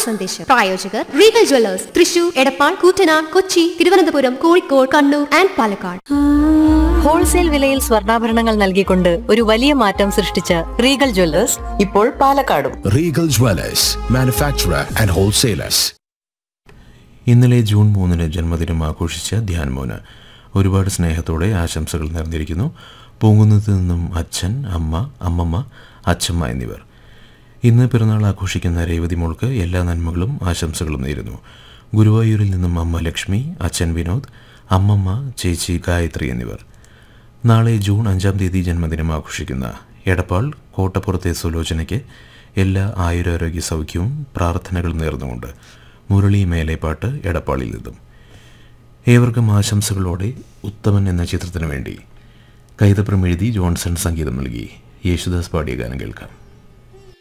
സന്ദേശം പ്രായോജകർ Regal jewellers Thrissur Edappal Koottanad Kochi Thiruvananthapuram Kozhikode Kannur and Palakkad wholesale വിലയിൽ സ്വർണ്ണാഭരണങ്ങൾ നൽകിക്കൊണ്ട് ഒരു വലിയ മാറ്റം സൃഷ്ടിച്ച റീഗൽ ജ്വല്ലേഴ്സ് ഇപ്പോൾ പാലക്കാടും Regal Dwellers, manufacturer and wholesalers. ഇന്നലെ ജൂൺ മൂന്നിന് ജന്മദിനം ആഘോഷിച്ച ധ്യാൻ മോന് ഒരുപാട് സ്നേഹത്തോടെ ആശംസകൾ നേർന്നിരിക്കുന്നു പൂങ്കുന്നത്ത് നിന്നും അച്ഛൻ അമ്മ അമ്മമ്മ അച്ഛമ്മ എന്നിവർ ഇന്ന് പിറന്നാൾ ആഘോഷിക്കുന്ന രേവതി മോൾക്ക് എല്ലാ നന്മകളും ആശംസകളും നേരുന്നു ഗുരുവായൂരിൽ നിന്നും അമ്മ ലക്ഷ്മി അച്ഛൻ വിനോദ് അമ്മമ്മ ചേച്ചി ഗായത്രി എന്നിവർ നാളെ ജൂൺ അഞ്ചാം തീയതി ജന്മദിനം ആഘോഷിക്കുന്ന എടപ്പാൾ കോട്ടപ്പുറത്തെ സുലോചനയ്ക്ക് എല്ലാ ആയുരാരോഗ്യ സൗഖ്യവും പ്രാർത്ഥനകളും നേർന്നുകൊണ്ട് മുരളി മേലേപ്പാട്ട് എടപ്പാളിൽ നിന്നും ഏവർക്കും ആശംസകളോടെ ഉത്തമൻ എന്ന ചിത്രത്തിനു വേണ്ടി കൈതപ്രം എഴുതി ജോൺസൺ സംഗീതം നൽകി യേശുദാസ് പാടിയ ഗാനം കേൾക്കാം